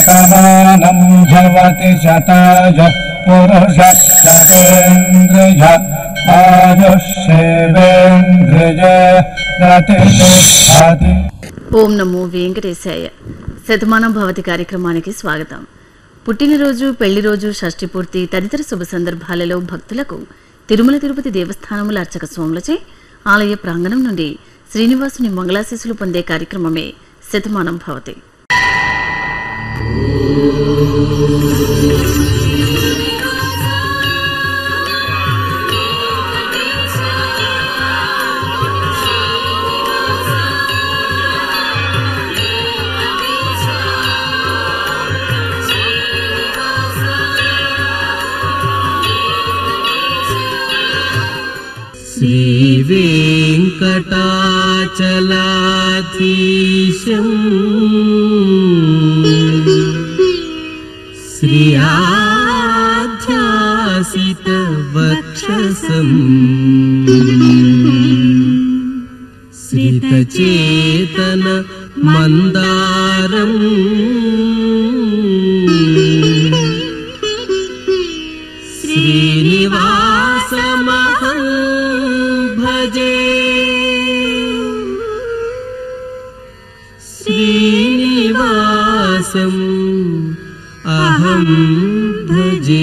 శతమానం భవతి శతాయ పురుష శతేంద్రియ ఆయుష్యేవేంద్రియ ప్రతిష్టతి ఓం నమో వెంకటేశాయ శతమానం భవతి కార్యక్రమానికి స్వాగతం పుట్టినరోజు పెళ్లి రోజు షష్ఠి పూర్తి తదితర శుభ సందర్భాలలో భక్తులకు తిరుమల తిరుపతి దేవస్థానముల అర్చక స్వాములచే ఆలయ ప్రాంగణం నుండి శ్రీనివాసుని మంగళాశీసులు పొందే కార్యక్రమమే శతమానం భవతి श्रीवेङ्कटाचलाधीशम् श्रियाध्यासितवक्षसम् श्रितचेतन मन्दारम् श्रीनिवासमहं भजे श्रीनिवासम् अहं भजे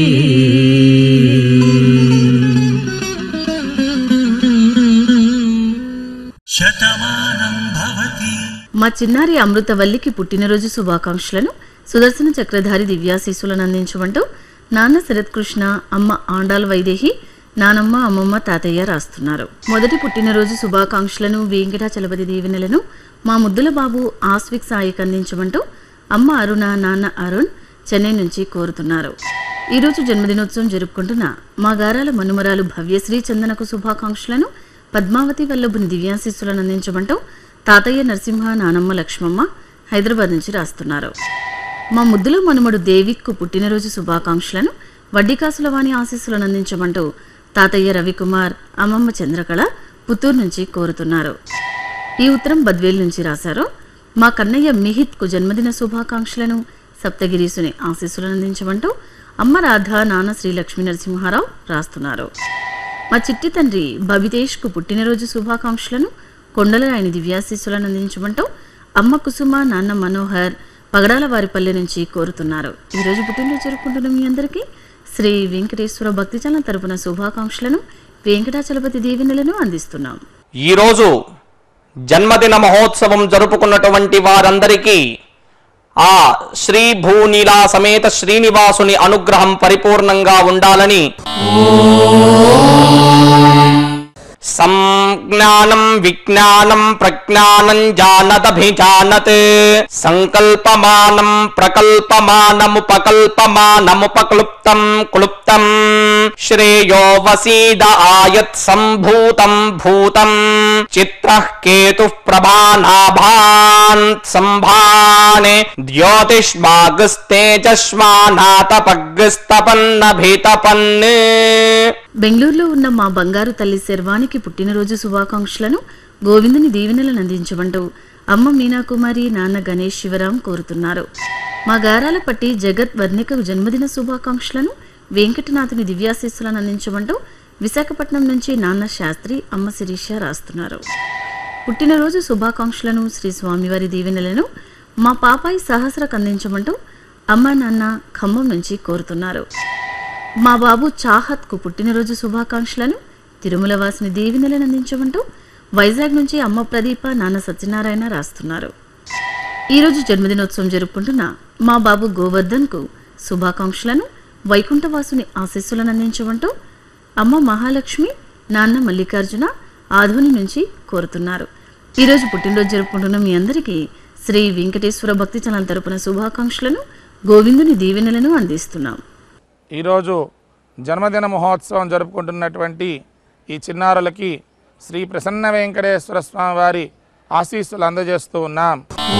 మా చిన్నారి అమృతవల్లికి పుట్టినరోజు శుభాకాంక్షలను సుదర్శన చక్రధారి దివ్యాశీసులను అందించమంటూ నాన్న శరత్కృష్ణ అమ్మ ఆండాల్ వైదేహి నానమ్మ అమ్మమ్మ తాతయ్య రాస్తున్నారు మొదటి పుట్టినరోజు శుభాకాంక్షలను వెంకటాచలపతి దీవెనలను మా ముద్దుల బాబు ఆస్విక్ సాయికి అందించమంటూ అమ్మ అరుణ నాన్న అరుణ్ చెన్నై నుంచి కోరుతున్నారు ఈరోజు జన్మదినోత్సవం జరుపుకుంటున్న మా గారాల మనుమరాలు భవ్యశ్రీ చందనకు శుభాకాంక్షలను పద్మావతి వల్లభుని దివ్యాశీస్సులను అందించమంటూ తాతయ్య నరసింహ నానమ్మ లక్ష్మమ్మ హైదరాబాద్ నుంచి రాస్తున్నారు మా ముద్దుల మనుమడు దేవిక్కు పుట్టినరోజు శుభాకాంక్షలను వడ్డీకాసుల వాణి ఆశీస్సులను అందించమంటూ తాతయ్య రవికుమార్ అమ్మమ్మ చంద్రకళ పుత్తూరు నుంచి కోరుతున్నారు ఈ ఉత్తరం బద్వేల్ నుంచి రాశారు మా కన్నయ్య మిహిత్కు జన్మదిన శుభాకాంక్షలను సప్తగిరీసుని ఆశీస్సులను అందించమంటూ అమ్మ రాధ నాన్న శ్రీ లక్ష్మీ నరసింహారావు రాస్తున్నారు మా చిట్టి తండ్రి బబితేష్కు పుట్టినరోజు శుభాకాంక్షలను కొండల ఆయన దివ్యాశీస్సులను అందించమంటూ అమ్మ కుసుమ నాన్న మనోహర్ పగడాల వారిపల్లె నుంచి కోరుతున్నారు ఈరోజు పుట్టినరోజు జరుపుకుంటున్న మీ అందరికీ శ్రీ వెంకటేశ్వర భక్తిచలన తరపున శుభాకాంక్షలను వెంకటాచలపతి దీవెనలను అందిస్తున్నాం ఈరోజు జన్మదిన మహోత్సవం జరుపుకున్నటువంటి వారందరికీ ఆ శ్రీ భూనీలా సమేత శ్రీనివాసుని అనుగ్రహం పరిపూర్ణంగా ఉండాలని సంజ్ఞానం విజ్ఞానం ప్రజ్ఞానం జానదభిజానత్ సంకల్పమానం ప్రకల్పమానముపకల్పమానముపక్లుప్తం క్లుప్తం శ్రేయో వసీద ఆయత్ సంభూతం భూతం చిత్ర కేతు ప్రభానాభాన్ సంభానే ద్యోతిష్మాగస్తేజస్మానాతపగ్స్తపన్నభితపన్ బెంగళూరులో ఉన్న మా బంగారు తల్లి శర్వానికి పుట్టినరోజు శుభాకాంక్షలను గోవిందుని దీవెనలను అందించమంటూ అమ్మ మీనాకుమారి నాన్న గణేష్ శివరాం కోరుతున్నారు మా గారాల పట్టి జగత్ వర్ణికకు జన్మదిన శుభాకాంక్షలను వెంకటనాథుని దివ్యాశీస్సులను అందించమంటూ విశాఖపట్నం నుంచి నాన్న శాస్త్రి అమ్మ శిరీష రాస్తున్నారు పుట్టినరోజు శుభాకాంక్షలను శ్రీ స్వామివారి దీవెనలను మా పాపాయి సహస్రకు అందించమంటూ అమ్మ నాన్న ఖమ్మం నుంచి కోరుతున్నారు మా బాబు చాహత్కు పుట్టినరోజు శుభాకాంక్షలను తిరుమల వాసిని దీవెనలను అందించమంటూ వైజాగ్ నుంచి అమ్మ ప్రదీప నాన్న సత్యనారాయణ రాస్తున్నారు ఈరోజు జన్మదినోత్సవం జరుపుకుంటున్న మా బాబు గోవర్ధన్కు శుభాకాంక్షలను వైకుంఠవాసుని ఆశీస్సులను అందించమంటూ అమ్మ మహాలక్ష్మి నాన్న మల్లికార్జున ఆధుని నుంచి కోరుతున్నారు ఈరోజు పుట్టినరోజు జరుపుకుంటున్న మీ అందరికీ శ్రీ వెంకటేశ్వర భక్తి చలం తరపున శుభాకాంక్షలను గోవిందుని దీవెనలను అందిస్తున్నాం ఈరోజు జన్మదిన మహోత్సవం జరుపుకుంటున్నటువంటి ఈ చిన్నారులకి శ్రీ ప్రసన్న వెంకటేశ్వర స్వామి వారి ఆశీస్సులు అందజేస్తూ ఉన్నాం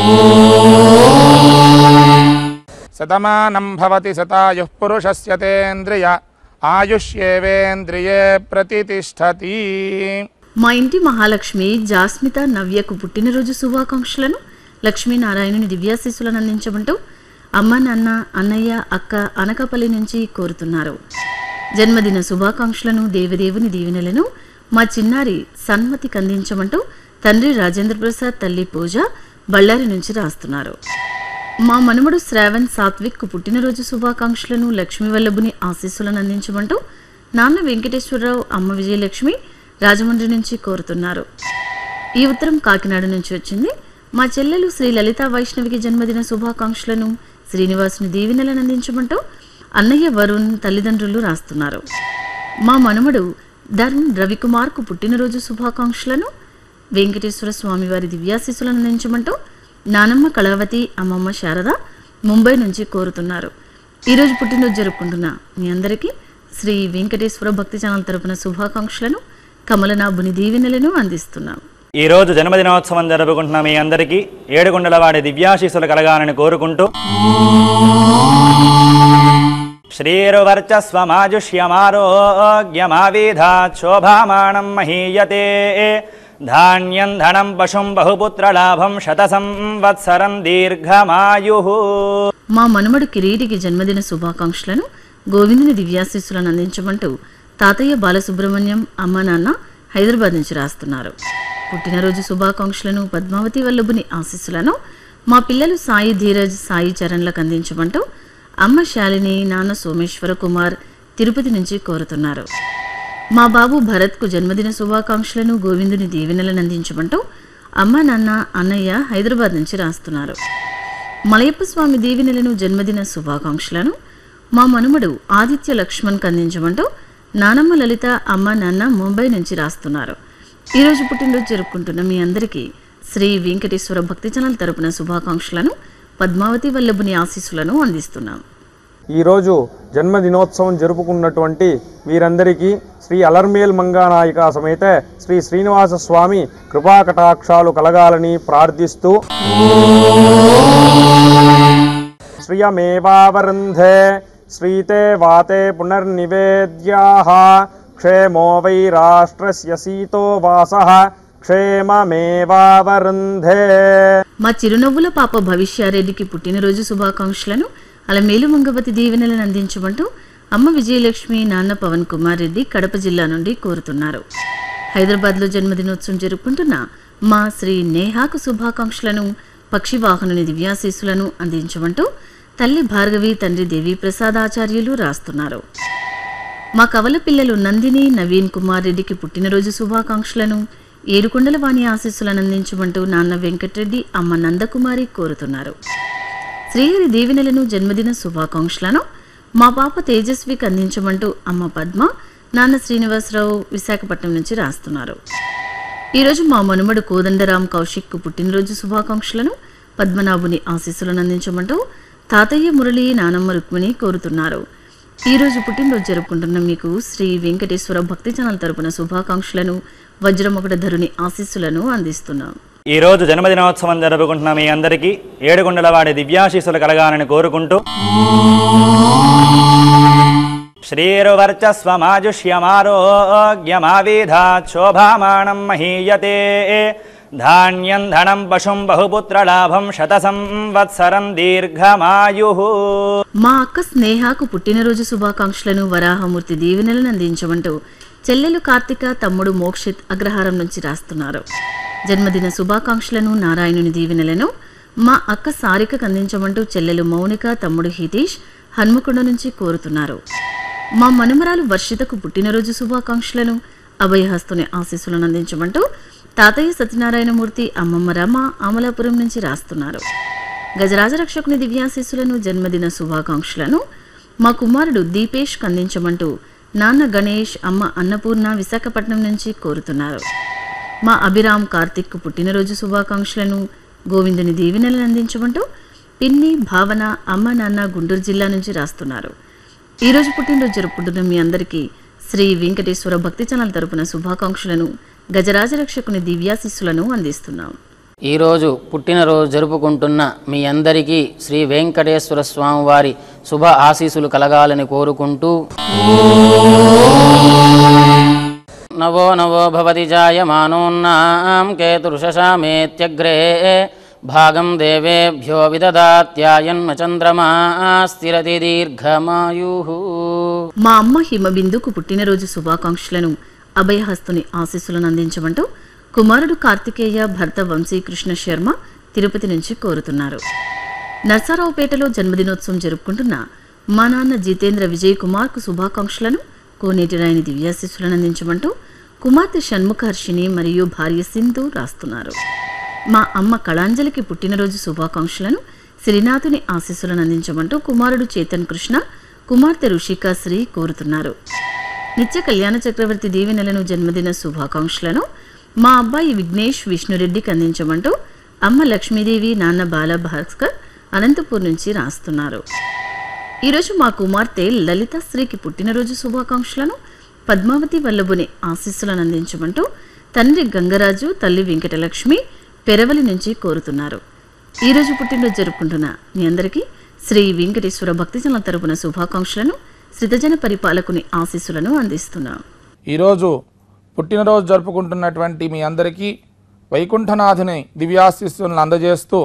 శతమానం భవతి శతాయు పురుషస్య తేంద్రియ ఆయుష్యేవేంద్రియే ప్రతిష్టతి మా ఇంటి మహాలక్ష్మి జాస్మిత నవ్యకు పుట్టినరోజు శుభాకాంక్షలను లక్ష్మీనారాయణుని దివ్యాశీస్సులను అందించమంటూ అమ్మ నాన్న అన్నయ్య అక్క అనకాపల్లి నుంచి కోరుతున్నారు జన్మదిన శుభాకాంక్షలను దేవదేవుని దీవెనలను మా చిన్నారి సన్మతికి అందించమంటూ తండ్రి రాజేంద్ర ప్రసాద్ తల్లి పూజ బళ్ళారి నుంచి రాస్తున్నారు మా మనుమడు శ్రావణ్ సాత్విక్ పుట్టినరోజు శుభాకాంక్షలను లక్ష్మీ వల్లభుని ఆశీస్సులను అందించమంటూ నాన్న వెంకటేశ్వరరావు అమ్మ విజయలక్ష్మి రాజమండ్రి నుంచి కోరుతున్నారు ఈ ఉత్తరం కాకినాడ నుంచి వచ్చింది మా చెల్లెలు శ్రీ లలితా వైష్ణవికి జన్మదిన శుభాకాంక్షలను శ్రీనివాసుని దీవెనలను అందించమంటూ అన్నయ్య వరుణ్ తల్లిదండ్రులు రాస్తున్నారు మా మనుమడు ధర్మ్ రవికుమార్కు పుట్టినరోజు శుభాకాంక్షలను వెంకటేశ్వర స్వామి వారి దివ్యాశీస్సులను అందించమంటూ నానమ్మ కళావతి అమ్మమ్మ శారద ముంబై నుంచి కోరుతున్నారు ఈరోజు పుట్టినరోజు జరుపుకుంటున్న మీ అందరికీ శ్రీ వెంకటేశ్వర భక్తి ఛానల్ తరపున శుభాకాంక్షలను కమలనాభుని దీవెనలను అందిస్తున్నాం ఈ రోజు జన్మదినోత్సవం జరుపుకుంటున్న మీ అందరికీ ఏడుగుండల వాడి దివ్యాశీస్సులు కలగాలని కోరుకుంటూ శ్రీరువర్చస్వమాజుష్యమారోగ్యమావిధా శోభామానం మహీయతే ధాన్యం ధనం పశుం బహుపుత్రలాభం శత సంవత్సరం దీర్ఘమాయు మా మనుమడు కిరీటికి జన్మదిన శుభాకాంక్షలను గోవిందుని దివ్యాశీస్సులను అందించమంటూ తాతయ్య బాలసుబ్రహ్మణ్యం అమ్మ నాన్న హైదరాబాద్ నుంచి రాస్తున్నారు పుట్టినరోజు శుభాకాంక్షలను పద్మావతి వల్లభుని ఆశీస్సులను మా పిల్లలు సాయి ధీరజ్ సాయి చరణ్లకు అందించమంటూ అమ్మ శాలిని నాన్న సోమేశ్వర కుమార్ తిరుపతి నుంచి కోరుతున్నారు మా బాబు భరత్కు జన్మదిన శుభాకాంక్షలను గోవిందుని దీవెనలను అందించమంటూ అమ్మ నాన్న అన్నయ్య హైదరాబాద్ నుంచి రాస్తున్నారు మలయప్ప స్వామి దీవెనలను జన్మదిన శుభాకాంక్షలను మా మనుమడు ఆదిత్య లక్ష్మణ్కి అందించమంటూ నానమ్మ లలిత అమ్మ నాన్న ముంబై నుంచి రాస్తున్నారు ఈరోజు పుట్టినరోజు జరుపుకుంటున్న మీ అందరికీ శ్రీ వెంకటేశ్వర భక్తి ఛానల్ తరపున శుభాకాంక్షలను పద్మావతి వల్లభుని ఆశీస్సులను అందిస్తున్నాం ఈరోజు జన్మదినోత్సవం జరుపుకున్నటువంటి వీరందరికీ శ్రీ అలర్మేల్ మంగానాయిక సమేత శ్రీ శ్రీనివాస స్వామి కృపాకటాక్షాలు కలగాలని ప్రార్థిస్తూ శ్రియమేవావరుంధే శ్రీతే వాతే పునర్నివేద్యాః క్షేమో వై రాష్ట్రస్య సీతో వాసః క్షేమమేవావరుంధే మా చిరునవ్వుల పాప భవిష్యారెడ్డికి పుట్టినరోజు శుభాకాంక్షలను అలమేలు మంగవతి దీవెనలను అందించమంటూ అమ్మ విజయలక్ష్మి నాన్న పవన్ కుమార్ రెడ్డి కడప జిల్లా నుండి కోరుతున్నారు హైదరాబాద్లో జన్మదినోత్సవం జరుపుకుంటున్న మా శ్రీ నేహాకు శుభాకాంక్షలను పక్షివాహనుని దివ్యాశీస్సులను అందించమంటూ తల్లి భార్గవి తండ్రి దేవి ప్రసాద్ ఆచార్యులు రాస్తున్నారు మా కవల పిల్లలు నందిని నవీన్ కుమార్ రెడ్డికి పుట్టినరోజు శుభాకాంక్షలను ఏడుకొండల వాణి ఆశీస్సులను అందించమంటూ నాన్న వెంకటరెడ్డి అమ్మ నందకుమారి కోరుతున్నారు శ్రీహరి దీవెనలను జన్మదిన శుభాకాంక్షలను మా పాప తేజస్వికి అందించమంటూ అమ్మ పద్మ నాన్న శ్రీనివాసరావు విశాఖపట్నం నుంచి రాస్తున్నారు ఈరోజు మా మనుమడు కోదండరాం కౌశిక్కు పుట్టినరోజు శుభాకాంక్షలను పద్మనాభుని ఆశీస్సులను అందించమంటూ తాతయ్య మురళి నానమ్మ రుక్మిణి కోరుతున్నారు ఈ రోజు పుట్టినరోజు జరుపుకుంటున్న మీకు శ్రీ వెంకటేశ్వర భక్తి ఛానల్ తరపున శుభాకాంక్షలను వజ్రమొకట ధరుని ఆశీస్సులను అందిస్తున్నాం ఈ రోజు జన్మదినోత్సవం జరుపుకుంటున్న మీ అందరికీ ఏడుగుండల వాడి దివ్యాశీస్సులు కలగాలని కోరుకుంటూ శ్రీరువర్చస్వమాజుష్యమారోగ్యమావిధా శోభామానం మహీయతే ధాన్యం ధనం పశుం బహుపుత్రలాభం శత సంవత్సరం దీర్ఘమాయు మా అక్క స్నేహకు పుట్టినరోజు శుభాకాంక్షలను వరాహమూర్తి దీవెనలను అందించమంటూ చెల్లెలు కార్తిక తమ్ముడు మోక్షిత్ అగ్రహారం నుంచి రాస్తున్నారు జన్మదిన శుభాకాంక్షలను నారాయణుని దీవెనలను మా అక్క సారికకు అందించమంటూ చెల్లెలు మౌనిక తమ్ముడు హితీష్ హన్మకొండ నుంచి కోరుతున్నారు మా మనుమరాలు వర్షితకు పుట్టినరోజు శుభాకాంక్షలను అభయహస్తుని ఆశీస్సులను అందించమంటూ తాతయ్య సత్యనారాయణమూర్తి అమ్మమ్మ రమ అమలాపురం నుంచి రాస్తున్నారు గజరాజ రక్షకుని దివ్యాశీస్సులను జన్మదిన శుభాకాంక్షలను మా కుమారుడు దీపేష్ అందించమంటూ నాన్న గణేష్ అమ్మ అన్నపూర్ణ విశాఖపట్నం నుంచి కోరుతున్నారు మా అభిరామ్ కార్తిక్ పుట్టినరోజు శుభాకాంక్షలను గోవిందుని దీవెనలను అందించమంటూ పిన్ని భావన అమ్మ నాన్న గుంటూరు జిల్లా నుంచి రాస్తున్నారు ఈరోజు పుట్టినరోజు జరుపుకుంటున్న మీ అందరికీ శ్రీ వెంకటేశ్వర భక్తి ఛానల్ తరపున శుభాకాంక్షలను గజరాజ రక్షకుని దివ్యాశిస్సులను అందిస్తున్నాం ఈరోజు పుట్టినరోజు జరుపుకుంటున్న మీ అందరికీ శ్రీ వెంకటేశ్వర స్వామి వారి శుభ ఆశీస్సులు కలగాలని కోరుకుంటూ నవో నవో భవతి జాయమానోన్నాం కేతుర్షశామేత్యగ్రే భాగం దేవేభ్యో విదదాత్యాయన్మ చంద్రమా స్థిరతి దీర్ఘమాయు మా అమ్మ హిమబిందుకు పుట్టినరోజు శుభాకాంక్షలను అభయహస్తుని ఆశీస్సులను అందించమంటూ కుమారుడు కార్తికేయ భర్త వంశీకృష్ణ శర్మ తిరుపతి నుంచి కోరుతున్నారు నర్సారావుపేటలో జన్మదినోత్సవం జరుపుకుంటున్న మా నాన్న జితేంద్ర విజయ్ కుమార్కు శుభాకాంక్షలను కోనేటి రాయని దివ్యాశీస్సులను అందించమంటూ కుమార్తె షణ్ముఖహర్షిని మరియు భార్య సింధు రాస్తున్నారు మా అమ్మ కళాంజలికి పుట్టినరోజు శుభాకాంక్షలను శ్రీనాథుని ఆశీస్సులను అందించమంటూ కుమారుడు చేతన్ కృష్ణ కుమార్తె రుషికా శ్రీ కోరుతున్నారు నిత్య కళ్యాణ చక్రవర్తి దీవెనలను జన్మదిన శుభాకాంక్షలను మా అబ్బాయి విఘ్నేష్ విష్ణురెడ్డికి అందించమంటూ అమ్మ లక్ష్మీదేవి నాన్న బాల భాస్కర్ అనంతపూర్ నుంచి రాస్తున్నారు ఈరోజు మా కుమార్తె లలిత శ్రీకి పుట్టినరోజు శుభాకాంక్షలను పద్మావతి వల్లభుని ఆశీస్సులను అందించమంటూ తండ్రి గంగరాజు తల్లి వెంకటలక్ష్మి పెరవలి నుంచి కోరుతున్నారు ఈరోజు పుట్టినరోజు జరుపుకుంటున్న మీ అందరికీ శ్రీ వెంకటేశ్వర భక్తిజనుల తరపున శుభాకాంక్షలను శ్రితజన పరిపాలకుని ఆశీస్సులను అందిస్తున్నాం ఈరోజు పుట్టినరోజు జరుపుకుంటున్నటువంటి మీ అందరికీ వైకుంఠనాథుని దివ్యాశిస్సులను అందజేస్తూ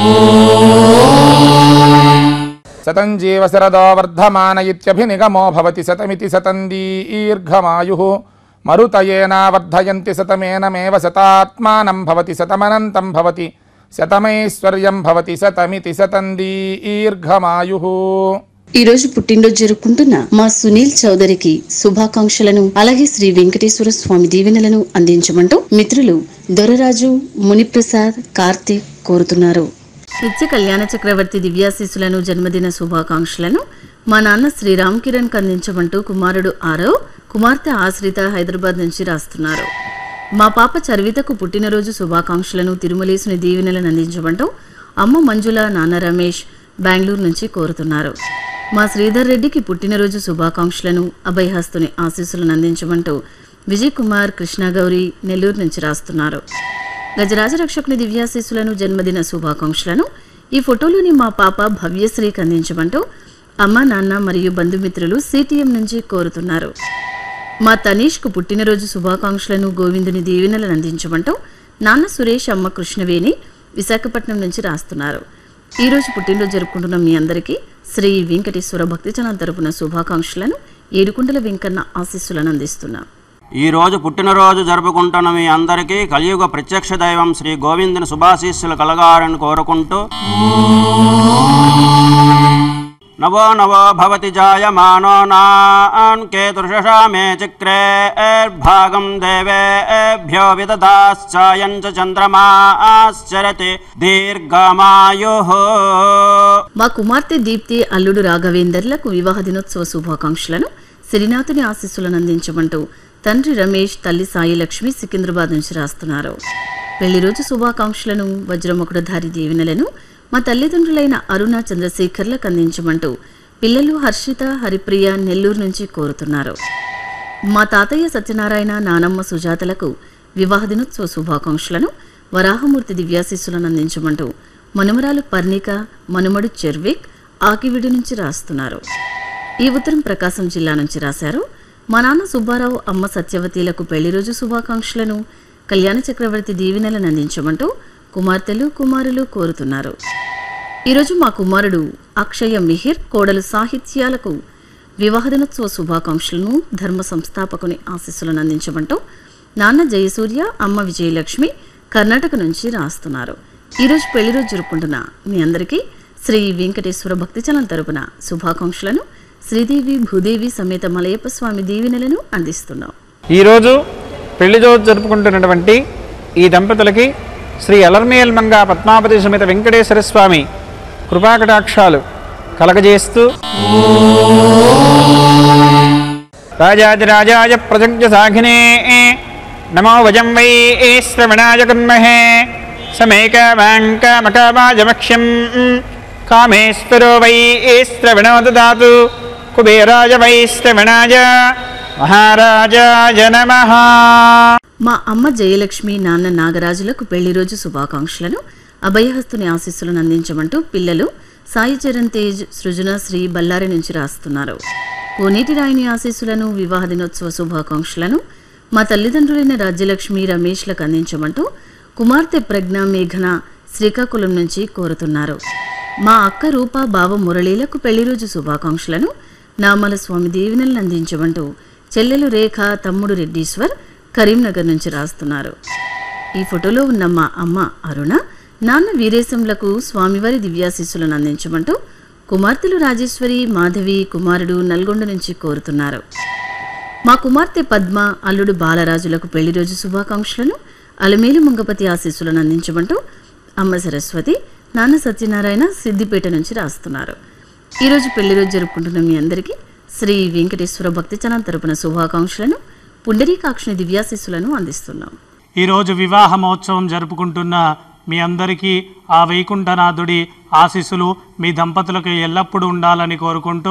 శతం జీవ శరదో వర్ధమాన ఇత్యభినిగమో భవతి శతమితి శతం దీర్ఘమాయు మరుతయేనా వర్ధయంతి శతమేనమేవ శతాత్మానం భవతి శతమనంతం భవతి శతమైశ్వర్యం భవతి శతమితి శతం దీర్ఘమాయు ఈ రోజు పుట్టినరోజు జరుపుకుంటున్న మా సునీల్ చౌదరికి శుభాకాంక్షలను అలాగే శ్రీ వెంకటేశ్వర స్వామి దీవెనలను అందించమంటూ మిత్రులు దొరరాజు మునిప్రసాద్ కార్తీక్ కోరుతున్నారు నిత్య కళ్యాణ చక్రవర్తి దివ్యాశీస్సులను జన్మదిన శుభాకాంక్షలను మా నాన్న శ్రీరామ్ కిరణ్ అందించమంటూ కుమారుడు ఆరో కుమార్తె ఆశ్రిత హైదరాబాద్ నుంచి రాస్తున్నారు మా పాప చర్వితకు పుట్టినరోజు శుభాకాంక్షలను తిరుమలేసుని దీవెనలను అందించమంటూ అమ్మ మంజుల నాన్న రమేష్ బెంగళూరు నుంచి కోరుతున్నారు మా శ్రీధర్ రెడ్డికి పుట్టినరోజు శుభాకాంక్షలను అభయహస్తుని ఆశీస్సులను అందించమంటూ విజయ్ కుమార్ కృష్ణగౌరి నెల్లూరు నుంచి రాస్తున్నారు గజరాజ రక్షకుని దివ్యాశీస్సులను జన్మదిన శుభాకాంక్షలను ఈ ఫోటోలోని మా పాప భవ్యశ్రీకి అందించమంటూ అమ్మ నాన్న మరియు బంధుమిత్రులు సిటిఎం నుంచి కోరుతున్నారు మా తనీష్కు పుట్టినరోజు శుభాకాంక్షలను గోవిందుని దీవెనలను అందించమంటూ నాన్న సురేష్ అమ్మ కృష్ణవేణి విశాఖపట్నం నుంచి రాస్తున్నారు ఈ రోజు పుట్టినరోజు జరుపుకుంటున్న మీ అందరికీ శ్రీ వెంకటేశ్వర భక్తిజనం తరపున శుభాకాంక్షలను ఏడుకుంటల వెంకన్న ఆశీస్సులను అందిస్తున్నాం ఈ రోజు పుట్టినరోజు జరుపుకుంటున్న మీ అందరికీ కలియుగ ప్రత్యక్ష దైవం శ్రీ గోవిందుని శుభాశీస్సులు కలగాలని కోరుకుంటూ నవో నవో భవతి జాయమానో నాన్ కేతుర్షషా మే చక్రే భాగం దేవేభ్యో విదదాశ్చాయం చ చంద్రమాశ్చరతి దీర్ఘమాయు మా కుమార్తె దీప్తి అల్లుడు రాఘవేందర్లకు వివాహ దినోత్సవ శుభాకాంక్షలను శ్రీనాథుని ఆశీస్సులను అందించమంటూ తండ్రి రమేష్ తల్లి సాయి లక్ష్మి సికింద్రాబాద్ నుంచి రాస్తున్నారు పెళ్లి రోజు శుభాకాంక్షలను వజ్రముకుడధారి దీవెనలను మా తల్లిదండ్రులైన అరుణ చంద్రశేఖర్లకు అందించమంటూ పిల్లలు హర్షిత హరిప్రియ నెల్లూరు నుంచి కోరుతున్నారు మా తాతయ్య సత్యనారాయణ నానమ్మ సుజాతలకు వివాహ దినోత్సవ శుభాకాంక్షలను వరాహమూర్తి దివ్యాశీస్సులను అందించమంటూ మనుమరాలు పర్ణిక మనుమడు చెర్విక్ ఆకివిడి నుంచి రాస్తున్నారు ఈ ఉత్తరం ప్రకాశం జిల్లా నుంచి రాశారు మా నాన్న సుబ్బారావు అమ్మ సత్యవతిలకు పెళ్లి రోజు శుభాకాంక్షలను కళ్యాణ చక్రవర్తి దీవెనలను అందించమంటూ కుమార్తెలు కుమారులు కోరుతున్నారు ఈరోజు మా కుమారుడు అక్షయ మిహిర్ కోడలు సాహిత్యాలకు వివాహ దినోత్సవ శుభాకాంక్షలను ధర్మ సంస్థాపకుని ఆశీస్సులను అందించమంటూ నాన్న జయసూర్య అమ్మ విజయలక్ష్మి కర్ణాటక నుంచి రాస్తున్నారు ఈరోజు పెళ్లి రోజు జరుపుకుంటున్న మీ అందరికీ శ్రీ వెంకటేశ్వర భక్తిచలం తరపున శుభాకాంక్షలను శ్రీదేవి భూదేవి సమేత మలయప్ప స్వామి దీవెనలను అందిస్తున్నాం ఈరోజు పెళ్లి రోజు జరుపుకుంటున్నటువంటి ఈ దంపతులకి శ్రీ అలర్మేల్ మంగా పద్మాపతి సమేత వెంకటేశ్వర స్వామి కృపాకటాక్షాలు కలగజేస్తూ రాజాదిరాజాయ ప్రజజ్ఞ సాఘినే నమో వజం వై శ్రవణాయ కన్మహే సమేకమాంకమకమాజమక్ష్యం కామేశ్వరో వై శ్రవణో దదాతు కుబేరాజ వై శ్రవణాయ మహారాజాయ నమః మా అమ్మ జయలక్ష్మి నాన్న నాగరాజులకు పెళ్లి రోజు శుభాకాంక్షలను అభయహస్తుని ఆశీస్సులను అందించమంటూ పిల్లలు సాయి చరణ్ తేజ్ సృజన శ్రీ బల్లారి నుంచి రాస్తున్నారు కోనేటి రాయిని ఆశీస్సులను వివాహ దినోత్సవ శుభాకాంక్షలను మా తల్లిదండ్రులైన రాజ్యలక్ష్మి రమేష్లకు అందించమంటూ కుమార్తె ప్రజ్ఞ మేఘన శ్రీకాకుళం నుంచి కోరుతున్నారు మా అక్క రూప బావ మురళీలకు పెళ్లి రోజు శుభాకాంక్షలను నామల స్వామి దీవెనలను అందించమంటూ చెల్లెలు రేఖ తమ్ముడు రెడ్డీశ్వర్ కరీంనగర్ నుంచి రాస్తున్నారు ఈ ఫోటోలో ఉన్న మా అమ్మ అరుణ నాన్న వీరేశంలకు స్వామివారి దివ్యాశీస్సులను అందించమంటూ కుమార్తెలు రాజేశ్వరి మాధవి కుమారుడు నల్గొండ నుంచి కోరుతున్నారు మా కుమార్తె పద్మ అల్లుడు బాలరాజులకు పెళ్లి రోజు శుభాకాంక్షలను అలమేలు మంగపతి ఆశీస్సులను అందించమంటూ అమ్మ సరస్వతి నాన్న సత్యనారాయణ సిద్దిపేట నుంచి రాస్తున్నారు ఈరోజు పెళ్లి రోజు జరుపుకుంటున్న మీ అందరికీ శ్రీ వెంకటేశ్వర భక్తి ఛానల్ తరపున శుభాకాంక్షలను పుండరీకాక్షుని దివ్యాశీస్సులను అందిస్తున్నాం ఈరోజు వివాహ మహోత్సవం జరుపుకుంటున్న మీ అందరికీ ఆ వైకుంఠనాథుడి ఆశీస్సులు మీ దంపతులకు ఎల్లప్పుడూ ఉండాలని కోరుకుంటూ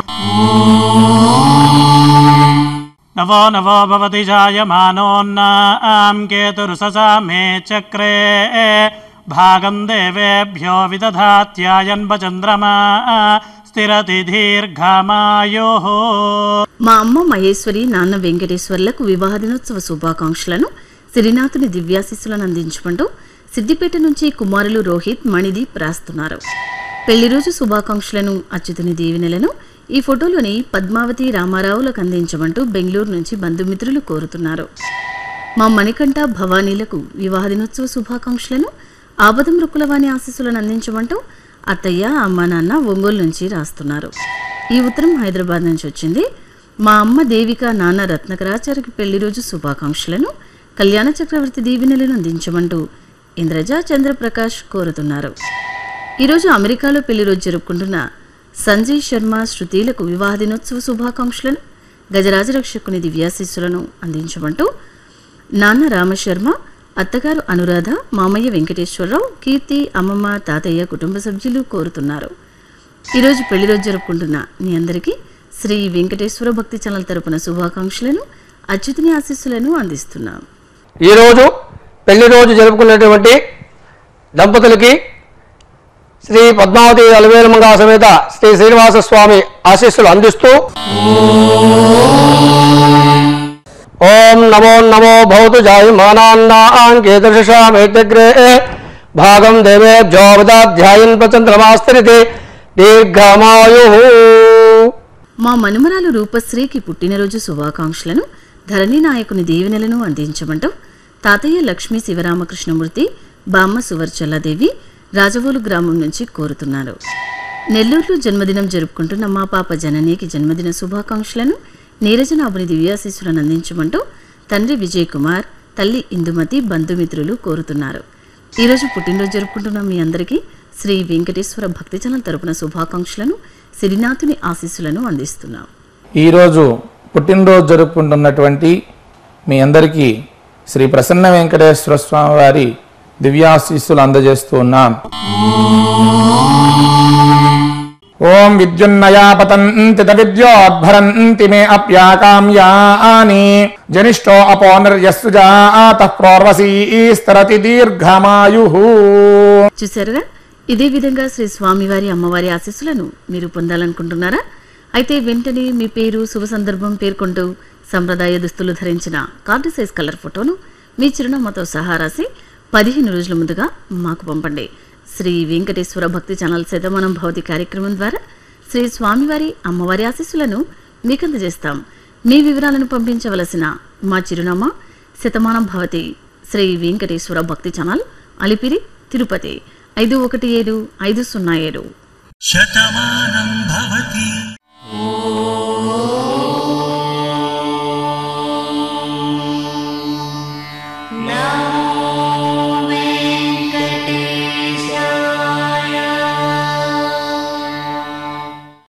నవో నవో భవతి జాయమానోన్నాం కేతురుససా మే చక్రే భాగం దేవేభ్యో విదధాత్యాయన్వచంద్రమా స్థిరతి దీర్ఘమాయో మా అమ్మ మహేశ్వరి నాన్న వెంకటేశ్వర్లకు వివాహ దినోత్సవ శుభాకాంక్షలను సిరినాథుని దివ్యాశీస్సులను అందించుకుంటూ సిద్దిపేట నుంచి కుమారులు రోహిత్ మణిదీప్ రాస్తున్నారు పెళ్లి రోజు శుభాకాంక్షలను అచ్యుతుని దీవెనలను ఈ ఫోటోలోని పద్మావతి రామారావులకు అందించమంటూ బెంగళూరు నుంచి బంధుమిత్రులు కోరుతున్నారు మా మణికంఠ భవానీలకు వివాహ దినోత్సవ శుభాకాంక్షలను ఆపదం రుక్కులవాణి ఆశీస్సులను అందించమంటూ అత్తయ్య అమ్మ నాన్న ఒంగోలు నుంచి రాస్తున్నారు ఈ ఉత్తరం హైదరాబాద్ నుంచి వచ్చింది మా అమ్మ దేవిక నాన్న రత్నకరాచారికి పెళ్లి రోజు శుభాకాంక్షలను కళ్యాణ చక్రవర్తి దీవెనలను అందించమంటూ ఇంద్రజ చంద్రప్రకాష్ కోరుతున్నారు ఈరోజు అమెరికాలో పెళ్లి రోజు జరుపుకుంటున్న సంజయ్ శర్మ శృతిలకు వివాహ దినోత్సవ శుభాకాంక్షలను గజరాజ రక్షకుని దివ్యాశీస్సులను అందించమంటూ నాన్న రామశర్మ అత్తగారు అనురాధ మామయ్య వెంకటేశ్వరరావు కీర్తి అమ్మమ్మ తాతయ్య కుటుంబ సభ్యులు కోరుతున్నారు ఈరోజు పెళ్లి రోజు జరుపుకుంటున్న మీ అందరికీ శ్రీ వెంకటేశ్వర భక్తి ఛానల్ తరపున శుభాకాంక్షలను అచ్యుతుని ఆశీస్సులను అందిస్తున్నాం ఈరోజు పెళ్లి రోజు జరుపుకున్నటువంటి దంపతులకి శ్రీ పద్మావతి అలవేలమంగా సమేత శ్రీ శ్రీనివాస స్వామి ఆశీస్సులు అందిస్తూ ఓం నమో నమో భవతు జాయమానాన్నాంకేదృశామేగ్రే భాగం దేవేభ్యో వదాధ్యాయన్ ప్రచంద్రమాస్తరితే దీర్ఘమాయు మా మనుమరాలు రూపశ్రీకి పుట్టినరోజు శుభాకాంక్షలను ధరణి నాయకుని దీవెనలను అందించమంటూ తాతయ్య లక్ష్మీ శివరామకృష్ణమూర్తి బామ్మ సువర్చల్లాదేవి రాజవోలు గ్రామం నుంచి కోరుతున్నారు నెల్లూరులో జన్మదినం జరుపుకుంటున్న మా పాప జననీకి జన్మదిన శుభాకాంక్షలను నీరజనాభుని దివ్యాశీస్సులను అందించమంటూ తండ్రి విజయ్ కుమార్ తల్లి ఇందుమతి బంధుమిత్రులు కోరుతున్నారు ఈరోజు పుట్టినరోజు జరుపుకుంటున్న మీ అందరికీ శ్రీ వెంకటేశ్వర భక్తి ఛానల్ తరపున శుభాకాంక్షలను సిరినాథుని ఆశీస్సులను అందిస్తున్నాం ఈరోజు పుట్టినరోజు జరుపుకుంటున్నటువంటి మీ అందరికీ శ్రీ ప్రసన్న వెంకటేశ్వర స్వామి వారి దివ్యాశీస్సులు అందజేస్తూ ఉన్నాం ఓం విద్యున్నయా పతంతి విద్యోద్భరంతి మే అప్యాకామ్యాని జనిష్టో అపో నిర్యస్సు జాత ప్రోర్వసీస్తరతి దీర్ఘమాయు చూసారుగా ఇదే విధంగా శ్రీ స్వామివారి అమ్మవారి ఆశీస్సులను మీరు పొందాలనుకుంటున్నారా అయితే వెంటనే మీ పేరు శుభ సందర్భం పేర్కొంటూ సంప్రదాయ దుస్తులు ధరించిన కార్డు సైజ్ కలర్ ఫోటోను మీ చిరునామాతో సహా రాసి పదిహేను రోజుల ముందుగా మాకు పంపండి శ్రీ వెంకటేశ్వర భక్తి ఛానల్ శతమానం భవతి కార్యక్రమం ద్వారా శ్రీ స్వామివారి అమ్మవారి ఆశీస్సులను మీకు అందజేస్తాం మీ వివరాలను పంపించవలసిన మా చిరునామా శతమానం భవతి శ్రీ వెంకటేశ్వర భక్తి ఛానల్ అలిపిరి తిరుపతి ఐదు ఒకటి ఏడు ఐదు సున్నా ఏడు శతమానం భవతి నా